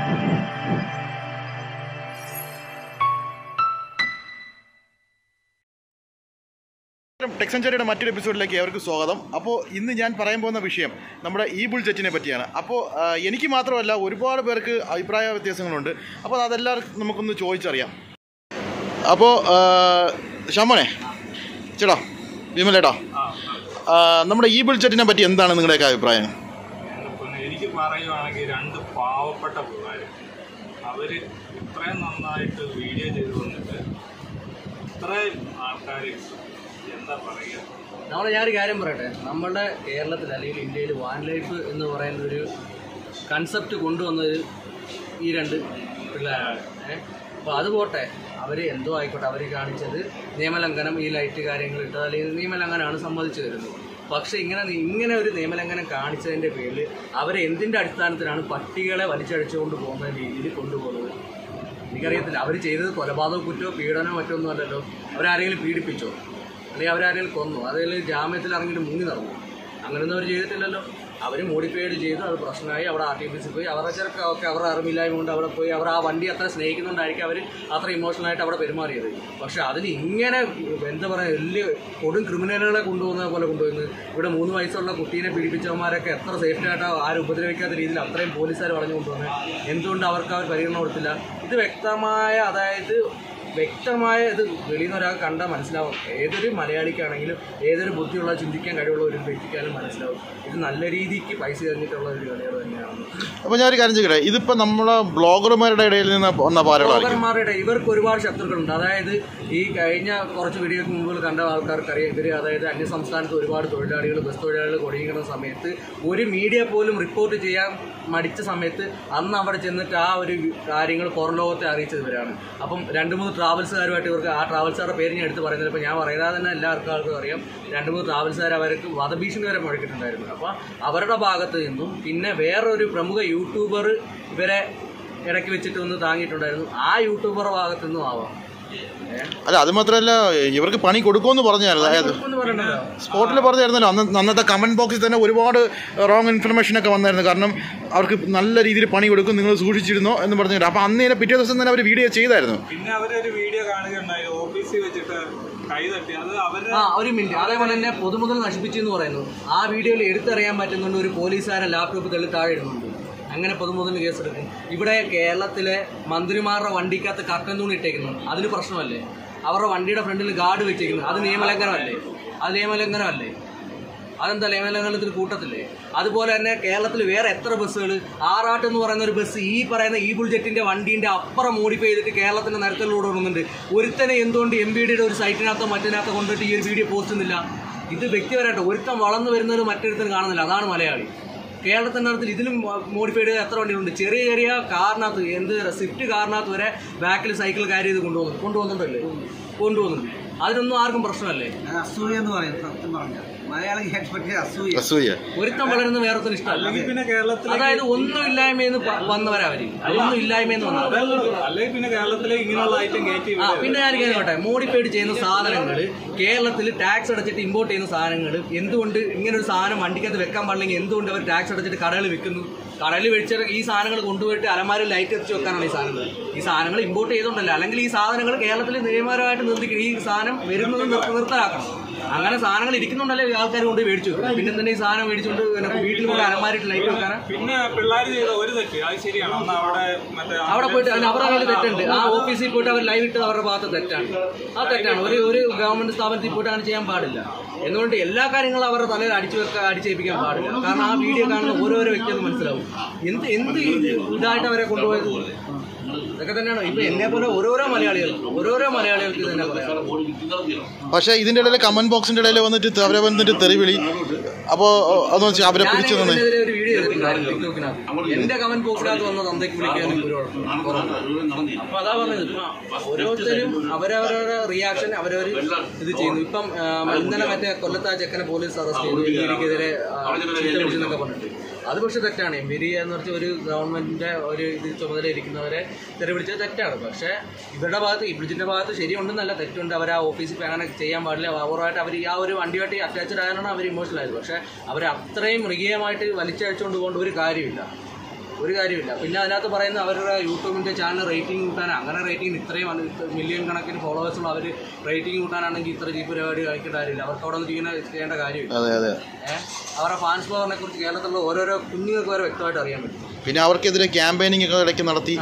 ടെക്സഞ്ചറിയുടെ മറ്റൊരു എപ്പിസോഡിലേക്ക് അവർക്ക് സ്വാഗതം അപ്പോൾ ഇന്ന് ഞാൻ പറയാൻ പോകുന്ന വിഷയം നമ്മുടെ ഈ ബുൾ ജെറ്റിനെ പറ്റിയാണ് അപ്പോൾ ആ, എനിക്ക് മാത്രമല്ല ഒരുപാട് പേർക്ക് അഭിപ്രായ വ്യത്യാസങ്ങളുണ്ട് അപ്പോൾ അതെല്ലാവർക്കും നമുക്കൊന്ന് ചോദിച്ചറിയാം അപ്പോൾ ഷമോനെ ചേട്ടാ വിമലേട്ടാ ആ, നമ്മുടെ ഈ ബുൾ ജെറ്റിനെ പറ്റി എന്താണ് നിങ്ങളുടെയൊക്കെ അഭിപ്രായം പിന്നെ എനിക്ക് പറയുവാണെങ്കിൽ രണ്ട് പാവപ്പെട്ട പിള്ളേർ അവർ ഇത്രയും നന്നായിട്ട് വീഡിയോ ചെയ്ത് വന്നിട്ട് ഇത്രയും ആൾക്കാർ എന്താ പറയുക നമ്മൾ ഞാനൊരു കാര്യം പറയട്ടെ നമ്മുടെ കേരളത്തിൽ അല്ലെങ്കിൽ ഇന്ത്യയിൽ വാൻ ലൈഫ് എന്ന് പറയുന്ന ഒരു കൺസെപ്റ്റ് കൊണ്ടുവന്നത് ഈ രണ്ട് പിള്ളേരാണ് ഏഹ് അപ്പോൾ അത് പോട്ടെ അവർ എന്തോ ആയിക്കോട്ടെ അവർ കാണിച്ചത് നിയമലംഘനം ഈ ലൈറ്റ് കാര്യങ്ങൾ ഇട്ടത് അല്ലെങ്കിൽ നിയമലംഘനമാണ് സമ്മതിച്ചു തരുന്നത് പക്ഷേ ഇങ്ങനെ ഇങ്ങനെ ഒരു നിയമലംഘനം കാണിച്ചതിൻ്റെ പേരിൽ അവരെ എന്തിൻ്റെ അടിസ്ഥാനത്തിലാണ് പട്ടികളെ വലിച്ചഴിച്ചുകൊണ്ട് പോകുന്ന രീതിയിൽ കൊണ്ടുപോകുന്നത് എനിക്കറിയത്തില്ല അവർ ചെയ്തത് കൊലപാതക കുറ്റമോ പീഡനമോ മറ്റൊന്നും അല്ലല്ലോ അവരാരെങ്കിലും പീഡിപ്പിച്ചോ അല്ലെങ്കിൽ അവരാരെങ്കിലും കൊന്നു അതിൽ ജാമ്യത്തിൽ ഇറങ്ങിയിട്ട് മുങ്ങി നടന്നു അങ്ങനെയൊന്നും അവർ ചെയ്തിട്ടില്ലല്ലോ അവർ മോഡിഫൈഡ് ചെയ്തു അത് പ്രശ്നമായി അവിടെ ആർ ടി പി സി പോയി അവരുടെ ചെറുക്ക ഒക്കെ അവരുടെ അറിവില്ലായ്മ കൊണ്ട് അവിടെ പോയി അവർ ആ വണ്ടി അത്ര സ്നേഹിക്കുന്നുണ്ടായിരിക്കും അവർ അത്ര ഇമോഷണലായിട്ട് അവിടെ പെരുമാറിയത് പക്ഷെ അതിന് ഇങ്ങനെ എന്താ പറയുക വലിയ കൊടും ക്രിമിനലുകളെ കൊണ്ടുപോകുന്ന പോലെ കൊണ്ടുപോകുന്നത് ഇവിടെ മൂന്ന് വയസ്സുള്ള കുട്ടീനെ പീഡിപ്പിച്ചവന്മാരൊക്കെ എത്ര സേഫ്റ്റി ആയിട്ട് ആരും ഉപദ്രവിക്കാത്ത രീതിയിൽ അത്രയും പോലീസുകാർ പറഞ്ഞു കൊണ്ടുവന്നത് എന്തുകൊണ്ട് അവർക്ക് അവർ പരിഗണന കൊടുത്തില്ല ഇത് വ്യക്തമായ അതായത് വ്യക്തമായ ഇത് വെളിയിൽ നിന്ന് ഒരാൾ കണ്ടാൽ മനസ്സിലാവും ഏതൊരു മലയാളിക്കാണെങ്കിലും ഏതൊരു ബുദ്ധിയുള്ള ചിന്തിക്കാൻ കഴിവുള്ള ഒരു വ്യക്തിക്കാലും മനസ്സിലാവും ഇത് നല്ല രീതിക്ക് പൈസ തന്നിട്ടുള്ള ഒരു കളികൾ തന്നെയാണ് അപ്പോൾ ഞാനൊരു കാര്യം ചോദിക്കട്ടെ ഇതിപ്പോൾ നമ്മളെ ബ്ലോഗർമാരുടെ ഇടയിൽ നിന്ന് വന്ന പാരകളായിരിക്കും ബ്ലോഗർമാരുടെ ഇവർക്ക് ഒരുപാട് ശത്രുക്കളുണ്ട് അതായത് ഈ കഴിഞ്ഞ കുറച്ച് വീഡിയോക്ക് മുമ്പ് കണ്ട ആൾക്കാർക്കറിയാം ഇവർ അതായത് അന്യ സംസ്ഥാനത്ത് ഒരുപാട് തൊഴിലാളികൾ ബസ് തൊഴിലാളികൾ കൊടിയുന്ന സമയത്ത് ഒരു മീഡിയ പോലും റിപ്പോർട്ട് ചെയ്യാൻ മടിച്ച സമയത്ത് അന്ന് അവിടെ ചെന്നിട്ട് ആ ഒരു കാര്യങ്ങൾ പുറം ലോകത്തെ അറിയിച്ചത് ഇവരാണ് അപ്പം രണ്ട് മൂന്ന് ട്രാവൽസുകാരുമായിട്ട് ഇവർക്ക് ആ ട്രാവൽസുകാരുടെ പേര് ഞാൻ എടുത്ത് പറയുന്നത് ഇപ്പോൾ ഞാൻ പറയാതെ തന്നെ എല്ലാവർക്കും ആൾക്കും അറിയാം രണ്ട് മൂന്ന് ട്രാവൽസുകാർ അവർക്ക് വധഭീഷണി വരെ മുഴക്കിയിട്ടുണ്ടായിരുന്നു അപ്പോൾ അവരുടെ ഭാഗത്ത് നിന്നും പിന്നെ വേറൊരു പ്രമുഖ യൂട്യൂബർ ഇവരെ ഇടയ്ക്ക് വെച്ചിട്ട് ഒന്ന് താങ്ങിയിട്ടുണ്ടായിരുന്നു ആ യൂട്യൂബർ ഭാഗത്തു നിന്നും ആവാം അല്ല അത് മാത്രമല്ല ഇവർക്ക് പണി കൊടുക്കുമെന്ന് പറഞ്ഞായിരുന്നു അതായത് ഒന്ന് പറയണ്ടല്ലോ സ്പോട്ടിൽ പറഞ്ഞായിരുന്നല്ലോ അന്ന് അന്നത്തെ കമൻറ്റ് ബോക്സിൽ തന്നെ ഒരുപാട് റോങ് ഇൻഫർമേഷൻ ഒക്കെ വന്നായിരുന്നു കാരണം അവർക്ക് നല്ല രീതിയിൽ പണി കൊടുക്കും നിങ്ങൾ സൂക്ഷിച്ചിരുന്നോ എന്ന് പറഞ്ഞിട്ട് അപ്പോൾ അന്ന് തന്നെ പിറ്റേ ദിവസം തന്നെ അവർ വീഡിയോ ചെയ്തായിരുന്നു പിന്നെ അവരൊരു വീഡിയോ കാണുകയുണ്ടായി ഓഫീസിൽ വെച്ചിട്ട് കൈ തട്ടി അത് അവരുടെ ആ ഒരു മിനിറ്റ് അതേപോലെ തന്നെ പൊതുമുതൽ നശിപ്പിച്ചു എന്ന് പറയുന്നു ആ വീഡിയോയിൽ എടുത്തറിയാൻ പറ്റുന്നുണ്ട് ഒരു പോലീസുകാരൻ ലാപ്ടോപ്പ് തെളി താഴെ ഇടുന്നുണ്ട് അങ്ങനെ പൊതുമുതൽ കേസെടുക്കും ഇവിടെ കേരളത്തിലെ മന്ത്രിമാരുടെ വണ്ടിക്കകത്ത് കർട്ടൻ തൂണി ഇട്ടേക്കുന്നു അതിന് പ്രശ്നമല്ലേ അവരുടെ വണ്ടിയുടെ ഫ്രണ്ടിൽ ഗാർഡ് വെച്ചേക്കുന്നു അത് നിയമലംഘനമല്ലേ അത് നിയമലംഘനമല്ലേ അതെന്താ നിയമലംഘനത്തിന് കൂട്ടത്തില്ലേ അതുപോലെ തന്നെ കേരളത്തിൽ വേറെ എത്ര ബസ്സുകൾ ആറാട്ട് എന്ന് പറയുന്ന ഒരു ബസ് ഈ പറയുന്ന ഈ ബുൾജെറ്റിന്റെ വണ്ടീന്റെ അപ്പുറം മോഡിഫൈ ചെയ്തിട്ട് കേരളത്തിന്റെ നിരത്തിലൂടെ ഓടുന്നുണ്ട് ഒരുത്തനെ എന്തുകൊണ്ട് എം ബി ഡിയുടെ ഒരു സൈറ്റിനകത്തോ മറ്റിനകത്തോ കൊണ്ടിട്ട് ഈ ഒരു വീഡിയോ പോസ്റ്റ് ചെയ്യുന്നില്ല ഇത് വ്യക്തിപരമായിട്ട് ഒരുത്തൻ വളർന്നു വരുന്നത് മറ്റൊരുത്തൻ കാണുന്നില്ല അതാണ് മലയാളി കേരളത്തിൻ്റെ അടുത്ത് ഇതിലും മോഡിഫൈഡ് ചെയ്ത എത്ര വണ്ടികളുണ്ട് ചെറിയ ചെറിയ കാറിനകത്ത് എന്ത് സ്വിഫ്റ്റ് കാറിനകത്ത് വരെ ബാക്കിൽ സൈക്കിൾ ക്യാരി ചെയ്ത് കൊണ്ടുപോകുന്നു കൊണ്ടുപോകുന്നുണ്ടല്ലേ കൊണ്ടുപോകുന്നുണ്ട് അതിനൊന്നും ആർക്കും പ്രശ്നമല്ലേ അസൂയ എന്ന് പറയുന്നത് സത്യം പറഞ്ഞാൽ മലയാളം പറ്റിയ അസൂയ അസൂയ ഒരുത്തം വളരുന്ന വേറൊരു ഇഷ്ടമല്ല അല്ലെങ്കിൽ പിന്നെ കേരളത്തിൽ അതായത് ഒന്നും ഇല്ലായ്മയെന്ന് പ- വന്നവരാ അവര് ഒന്നും ഇല്ലായ്മയെന്ന് വന്നവർ അല്ലെങ്കിൽ പിന്നെ കേരളത്തിലെ ഇങ്ങനെയുള്ള ഐറ്റം കയറ്റി ആ പിന്നെ ഞാൻ കേട്ടെ മോഡിഫൈഡ് ചെയ്യുന്ന സാധനങ്ങൾ കേരളത്തിൽ ടാക്സ് അടച്ചിട്ട് ഇമ്പോർട്ട് ചെയ്യുന്ന സാധനങ്ങൾ എന്തുകൊണ്ട് ഇങ്ങനെ ഒരു സാധനം വണ്ടിക്കകത്ത് വെക്കാൻ പാടില്ലെങ്കിൽ എന്തുകൊണ്ട് അവർ ടാക്സ് അടച്ചിട്ട് കടകളിൽ വിൽക്കുന്നു കടകളിൽ വെച്ച ഈ സാധനങ്ങൾ കൊണ്ടുപോയിട്ട് അലമാരിൽ ലൈറ്റ് എത്തിച്ച് വെക്കാനാണ് ഈ സാധനങ്ങൾ ഈ സാധനങ്ങൾ ഇമ്പോർട്ട് ചെയ്തുകൊണ്ടല്ല അല്ലെങ്കിൽ ഈ സാധനങ്ങൾ കേരളത്തിൽ നിയമപരമായിട്ട് നിർത്തിക്കണം ഈ സാധനം വരുന്നത് നിർ- നിർത്തലാക്കണം അങ്ങനെ സാധനങ്ങൾ ഇരിക്കുന്നുണ്ടല്ലേ ഈ ആൾക്കാർ കൊണ്ട് മേടിച്ചു വെക്കും. പിന്നെ തന്നെ ഈ സാധനം മേടിച്ചുകൊണ്ട് പിന്നെ വീട്ടിൽ കൊണ്ട് അലമാരിട്ട് ലൈറ്റ് വെക്കാനാ പിന്നെ പിള്ളേർ ചെയ്ത ഒരു തെറ്റ് അത് ശരിയാണ് അന്ന് അവിടെ മറ്റേ അവിടെ പോയിട്ട് അതിന് അവരുടെ കയ്യിൽ തെറ്റുണ്ട് ആ ഓഫീസിൽ പോയിട്ട് അവർ ലൈവ് ഇട്ടത് അവരുടെ ഭാഗത്ത് തെറ്റാണ് ആ തെറ്റാണ് ഒരു ഒരു ഗവൺമെന്റ് സ്ഥാപനത്തിൽ പോയിട്ട് അങ്ങനെ ചെയ്യാൻ പാടില്ല എന്നുകൊണ്ട് എല്ലാ കാര്യങ്ങളും അവരുടെ തലയിൽ അടിച്ചു വെക്കാൻ അടിച്ചേൽപ്പിക്കാൻ പാടില്ല കാരണം ആ വീഡിയോ കാണുന്ന ഓരോരോ വ്യക്തിയും മനസ്സിലാവും എന്ത് എന്ത് ഇതായിട്ട് അവരെ കൊണ്ടുപോയത് ഇതൊക്കെ തന്നെയാണ് ഇപ്പൊ എന്നെ പോലെ ഓരോരോ മലയാളികൾ ഓരോരോ മലയാളികൾക്ക് ഇത് തന്നെ പറയാം പക്ഷേ ഇതിൻ്റെ ഇടയിൽ കമൻറ്റ് ബോക്സിൻ്റെ ഇടയിൽ വന്നിട്ട് അവരെ വന്നിട്ട് തെറിവിളി അപ്പോൾ അതെന്ന് വെച്ചാൽ അവരെ ഞാൻ പിടിച്ചു തന്നെ ഇതിനെതിരെ ഒരു വീഡിയോ ചെയ്തിട്ടുണ്ടായിരുന്നു ടിക്ടോക്കിനകത്ത് എന്റെ കമന്റ് ബോക്സിനകത്ത് വന്ന തന്തയ്ക്ക് വിളിക്കാനും ഒരു കുഴപ്പമില്ല. അപ്പൊ അതാ പറഞ്ഞത് ഇപ്പൊ ഓരോരുത്തരും അവരവരുടെ റിയാക്ഷൻ അവരവർ ഇത് ചെയ്യുന്നു ഇപ്പം ആ, ഇന്നലെ മറ്റേ കൊല്ലത്ത് ആ ചെക്കനെ പോലീസ് അറസ്റ്റ് ചെയ്തു എംപിരിക്കെതിരെ എന്നൊക്കെ പറഞ്ഞിട്ട് അത് പക്ഷെ തെറ്റാണ് എംപിരി എന്ന് വെച്ചാൽ ഒരു ഗവൺമെന്റിന്റെ ഒരു ഇത് ചുമതല ഇരിക്കുന്നവരെ തെരവിടിച്ചത് തെറ്റാണ് പക്ഷേ ഇവരുടെ ഭാഗത്ത് ഇബ്രിജിന്റെ ഭാഗത്ത് ശരിയുണ്ടെന്നല്ല തെറ്റുണ്ട് അവർ ആ ഓഫീസിൽ പോയി അങ്ങനെ ചെയ്യാൻ പാടില്ല ഓവറായിട്ട് അവർ ആ ഒരു വണ്ടിയായിട്ട് അറ്റാച്ച്ഡ് ആയതാണ് അവർ ഇമോഷണൽ ആയത് പക്ഷേ അവർ അത്രയും മൃഗീയമായിട്ട് വലിച്ചഴിച്ചുകൊണ്ട് പോകേണ്ട ഒരു കാര്യമില്ല ഒരു കാര്യമില്ല പിന്നെ അതിനകത്ത് പറയുന്ന അവരുടെ യൂട്യൂബിൻ്റെ ചാനൽ റേറ്റിംഗ് കൂട്ടാൻ അങ്ങനെ റേറ്റിംഗ് ഇത്രയും മില്യൺ കണക്കിന് ഫോളോവേഴ്സുള്ള അവർ റേറ്റിംഗ് കൂട്ടാനാണെങ്കിൽ ഇത്ര ചീപ്പ് പരിപാടി കളിക്കേണ്ട കാര്യമില്ല അവർക്ക് അവിടെ നിന്ന് ഇങ്ങനെ ചെയ്യേണ്ട കാര്യമില്ല അതെ അതെ ഏഹ് അവരുടെ ഫാൻസ് പവറിനെ കുറിച്ച് കേരളത്തിലുള്ള ഓരോരോ കുഞ്ഞുങ്ങൾക്ക് വരെ വ്യക്തമായിട്ട് അറിയാൻ പറ്റും പിന്നെ അവർക്കെതിരെ ക്യാമ്പയിനിങ് ഒക്കെ ഇടയ്ക്ക് നടത്തി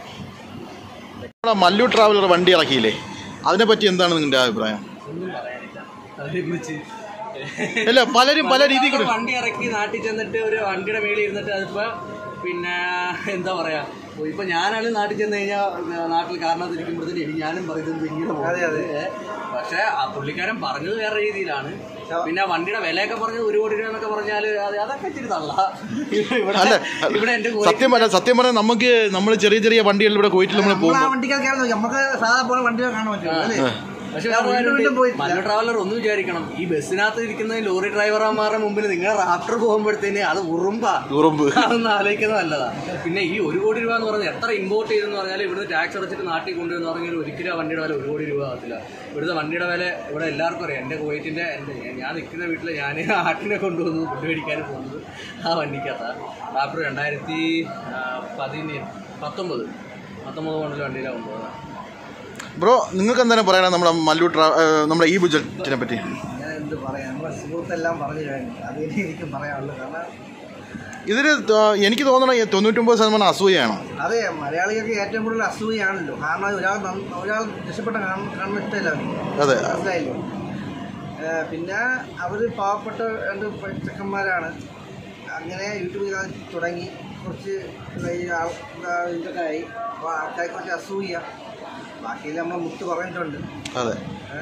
നമ്മളെ മല്ലു ട്രാവലർ വണ്ടി ഇറക്കിയില്ലേ അതിനെപ്പറ്റി എന്താണ് നിങ്ങളുടെ അഭിപ്രായം ഒന്നും പറയാനില്ല അതിനെക്കുറിച്ച് അല്ല പലരും പല രീതിയിൽ കൂടെ വണ്ടി ഇറക്കി നാട്ടിൽ ചെന്നിട്ട് ഒരു വണ്ടിയുടെ മേളിൽ ഇരുന്നിട്ട് അതിപ്പോ പിന്നെ എന്താ പറയാ ഇപ്പൊ ഞാനാണ് നാട്ടിൽ ചെന്ന് കഴിഞ്ഞാൽ നാട്ടിൽ കാരണത്തിരിക്കുമ്പോഴത്തേന് എനിക്ക് ഞാനും പറയുന്നത് ഇങ്ങനെ പോകുന്നത് പക്ഷെ ആ പുള്ളിക്കാരൻ പറഞ്ഞത് വേറെ രീതിയിലാണ് പിന്നെ ആ വണ്ടിയുടെ വിലയൊക്കെ പറഞ്ഞത് ഒരു കോടി രൂപ എന്നൊക്കെ പറഞ്ഞാൽ അത് അതൊക്കെ ഇച്ചിരി തള്ള ഇവിടെ അല്ല ഇവിടെ എന്റെ സത്യം പറഞ്ഞ സത്യം പറഞ്ഞാൽ നമുക്ക് നമ്മൾ ചെറിയ ചെറിയ വണ്ടികളിൽ ഇവിടെ പോയിട്ട് നമ്മൾ നമ്മൾ പോകും ആ വണ്ടിക്കാർക്ക് നമുക്ക് സാധാ പോലെ വണ്ടികൾ കാണാൻ പറ്റും അല്ലേ പക്ഷെ ഞാൻ വീണ്ടും വീണ്ടും പോയിട്ടില്ല. മല്ല ട്രാവലർ ഒന്ന് വിചാരിക്കണം ഈ ബസ്സിനകത്ത് ഇരിക്കുന്ന ലോറി ഡ്രൈവർമാരുടെ മുമ്പിൽ നിങ്ങൾ റാഫ്റ്റർ പോകുമ്പോഴത്തേന് അത് ഉറുമ്പാ ഉറുമ്പ് അതൊന്ന് ആലോചിക്കുന്നത് നല്ലതാ പിന്നെ ഈ ഒരു കോടി രൂപ എന്ന് പറഞ്ഞാൽ എത്ര ഇമ്പോർട്ട് ചെയ്തെന്ന് പറഞ്ഞാൽ ഇവിടുന്ന് ടാക്സ് അടച്ചിട്ട് നാട്ടിൽ കൊണ്ടുവന്ന് പറഞ്ഞാൽ ഒരിക്കലും ആ വണ്ടിയുടെ വില ഒരു കോടി രൂപ ആകത്തില്ല ഇവിടുത്തെ വണ്ടിയുടെ വില ഇവിടെ എല്ലാവർക്കും അറിയാം എൻ്റെ കുവൈറ്റിൻ്റെ എൻ്റെ ഞാൻ നിൽക്കുന്ന വീട്ടിൽ ഞാൻ ആട്ടിനെ കൊണ്ടുവന്നു ഫുഡ് മേടിക്കാൻ പോകുന്നത് ആ വണ്ടിക്കകത്താണ് റാപ്പർ രണ്ടായിരത്തി പതിനേഴ് പത്തൊമ്പത് പത്തൊമ്പത് മോഡൽ വണ്ടിയിലാണ് കൊണ്ടുപോകുന്നത് ബ്രോ നിങ്ങൾക്ക് എന്താണ് പറയാനാ നമ്മുടെ മല്ലു ട്രാ ഏഹ് നമ്മുടെ ഈ ബുജറ്റിനെ പറ്റി ഞാൻ എന്ത് പറയാം നമ്മുടെ സുഹൃത്തെല്ലാം പറഞ്ഞു കഴിഞ്ഞു അത് ഇനി എനിക്ക് പറയാനുള്ളൂ കാരണം ഇതിൽ എനിക്ക് തോന്നണം ഈ തൊണ്ണൂറ്റൊമ്പത് ശതമാനം അസൂയാണ് അതെ മലയാളികൾക്ക് ഏറ്റവും കൂടുതൽ അസൂയാണ് കാരണം ഒരാൾ നന്ന- ഒരാൾ രക്ഷപ്പെട്ട കാണ- കാണുന്ന ഇഷ്ടമില്ല അവർക്ക്. അതെ മനസ്സിലായില്ലേ ഏ, പിന്നെ അവർ പാവപ്പെട്ട രണ്ട് പ- ചെക്കന്മാരാണ് അങ്ങനെ യൂട്യൂബിൽ തുടങ്ങി കുറച്ച് ഈ ആൾ- ആ ഇതൊക്കെ ആയി അപ്പോൾ ആൾക്കാരെ കുറച്ച് അസൂയ ബാക്കിയിൽ നമ്മൾ മുത്ത് പറഞ്ഞിട്ടുണ്ട് അതെ ഏ,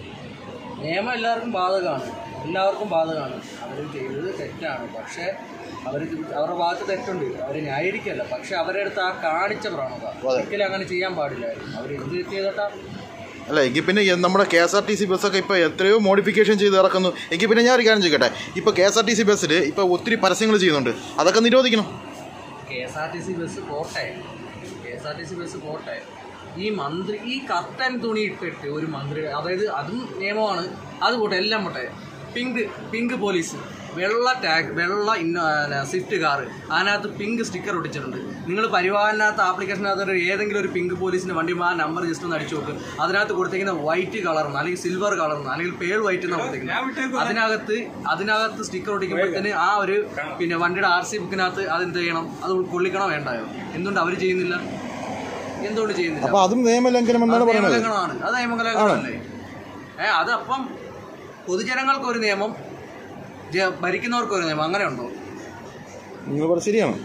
നിയമം എല്ലാവർക്കും ബാധകമാണ് എല്ലാവർക്കും ബാധകമാണ് അവർ ചെയ്തത് തെറ്റാണ് പക്ഷേ അവർ അവരുടെ ഭാഗത്ത് തെറ്റുണ്ട് അവർ ന്യായീകരിക്കല്ല പക്ഷെ അവരുടെ അടുത്ത് ആ കാണിച്ച പ്രവണത ഒരിക്കലും അങ്ങനെ ചെയ്യാൻ പാടില്ലായിരുന്നു അവർ എന്ത് തെറ്റ് ചെയ്തിട്ടാ അല്ല എങ്കിൽ പിന്നെ ഈ നമ്മുടെ K S R T C ബസ്സൊക്കെ ഇപ്പോൾ എത്രയോ മോഡിഫിക്കേഷൻ ചെയ്ത് ഇറക്കുന്നു എങ്കിൽ പിന്നെ ഞാൻ ഒരു കാര്യം ചോദിക്കട്ടെ ഇപ്പോൾ K S R T C ബസ്സിൽ ഇപ്പോൾ ഒത്തിരി പരസ്യങ്ങൾ ചെയ്യുന്നുണ്ട് അതൊക്കെ നിരോധിക്കണം K S R T C bus പോട്ടെ K S R T C bus പോട്ടെ ഈ മന്ത്രി ഈ കർട്ടൻ തുണി ഇട്ടിട്ട് ഒരു മന്ത്രി അതായത് അതും നിയമമാണ് അത് പോട്ടെ എല്ലാം പോട്ടെ പിങ്ക് പിങ്ക് പോലീസ് വെള്ള ടാഗ് വെള്ള ഇന്ന സ്വിഫ്റ്റ് കാറ് അതിനകത്ത് പിങ്ക് സ്റ്റിക്കർ ഒട്ടിച്ചിട്ടുണ്ട് നിങ്ങൾ പരിവാഹനകത്ത് ആപ്ലിക്കേഷനകത്ത് ഒരു ഏതെങ്കിലും ഒരു പിങ്ക് പോലീസിന്റെ വണ്ടി ആ നമ്പർ ജസ്റ്റ് ഒന്ന് അടിച്ചു നോക്ക് അതിനകത്ത് കൊടുത്തിരിക്കുന്ന വൈറ്റ് കളർന്ന് അല്ലെങ്കിൽ സിൽവർ കളർന്ന് അല്ലെങ്കിൽ പേൾ വൈറ്റ് എന്നാണ് കൊടുത്തിരിക്കുന്നത് അതിനകത്ത് അതിനകത്ത് സ്റ്റിക്കർ ഒട്ടിക്കുമ്പോഴത്തേന് ആ ഒരു പിന്നെ വണ്ടിയുടെ ആർ സി ബുക്കിനകത്ത് അതെന്ത് ചെയ്യണം അത് കൊള്ളിക്കണോ വേണ്ടായോ എന്തുകൊണ്ട് അവർ ചെയ്യുന്നില്ല എന്തുകൊണ്ട് ചെയ്യുന്നില്ല അപ്പോൾ അതും നിയമലംഘനം എന്നാണ് അത് പറയുന്നത് നിയമലംഘനമാണ് അത് നിയമലംഘനമല്ലേ ഏ അതപ്പം പൊതുജനങ്ങൾക്ക് ഒരു നിയമം ജ- ഭരിക്കുന്നവർക്ക് ഒരു നിയമം അങ്ങനെ ഉണ്ടോ നിങ്ങൾ പറഞ്ഞത് ശരിയാണ്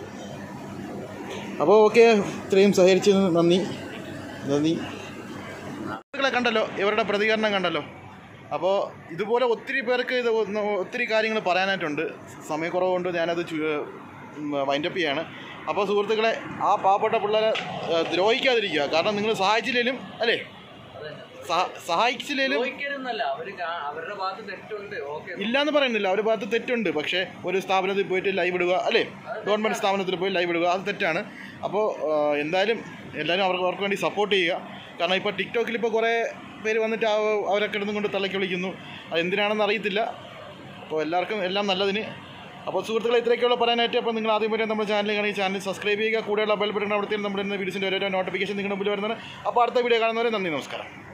അപ്പോൾ ഓക്കെ ഇത്രയും സഹകരിച്ചതിന് നന്ദി നന്ദി സുഹൃത്തുക്കളെ കണ്ടല്ലോ ഇവരുടെ പ്രതികരണം കണ്ടല്ലോ അപ്പോൾ ഇതുപോലെ ഒത്തിരി പേർക്ക് ഇത് ഒന്ന് ഒത്തിരി കാര്യങ്ങൾ പറയാനായിട്ടുണ്ട് സമയക്കുറവുകൊണ്ട് ഞാനത് വൈൻഡപ്പ് ചെയ്യാണ് അപ്പോൾ സുഹൃത്തുക്കളെ ആ പാവപ്പെട്ട പിള്ളേരെ ഏഹ്, ദ്രോഹിക്കാതിരിക്കുക കാരണം നിങ്ങൾ സഹായിച്ചില്ലേലും അല്ലേ സഹ- സഹായിച്ചില്ലേലും ചോദിക്കരുന്നല്ല അവര് കാ- അവരുടെ ഭാഗത്ത് തെറ്റുണ്ട് ഓക്കെ ഇല്ലാന്ന് പറയുന്നില്ല അവരുടെ ഭാഗത്ത് തെറ്റുണ്ട് പക്ഷേ ഒരു സ്ഥാപനത്തിൽ പോയിട്ട് ലൈവ് ഇടുക അല്ലേ ഗവൺമെൻറ് സ്ഥാപനത്തിൽ പോയി ലൈവ് ഇടുക അത് തെറ്റാണ് അപ്പോൾ എന്തായാലും എല്ലാവരും അവർക്ക് അവർക്ക് വേണ്ടി സപ്പോർട്ട് ചെയ്യുക കാരണം ഇപ്പോൾ ടിക്ടോക്കിൽ ഇപ്പോൾ കുറേ പേര് വന്നിട്ട് ആ- അവരെ കിടന്നും കൊണ്ട് തള്ളക്കി വിളിക്കുന്നു അത് എന്തിനാണെന്ന് അറിയത്തില്ല അപ്പോൾ എല്ലാവർക്കും എല്ലാം നല്ലതിന് അപ്പോൾ സുഹൃത്തുക്കളെ ഇത്രയൊക്കെയുള്ള പറയാനായിട്ട് അപ്പോൾ നിങ്ങൾ ആദ്യം വരെ നമ്മുടെ ചാനൽ കാണി ചാനൽ സബ്സ്ക്രൈബ് ചെയ്യുക കൂടെയുള്ള ബെൽ ബട്ടൺ അവിടുത്തെ നമ്മുടെ വീഡിയോസിൻ്റെ ഓരോ നോട്ടിഫിക്കേഷൻ നിങ്ങളുടെ മുമ്പിൽ വരുന്നതാണ് അപ്പോൾ അടുത്ത വീഡിയോ കാണുന്നവരെ നന്ദി നമസ്കാരം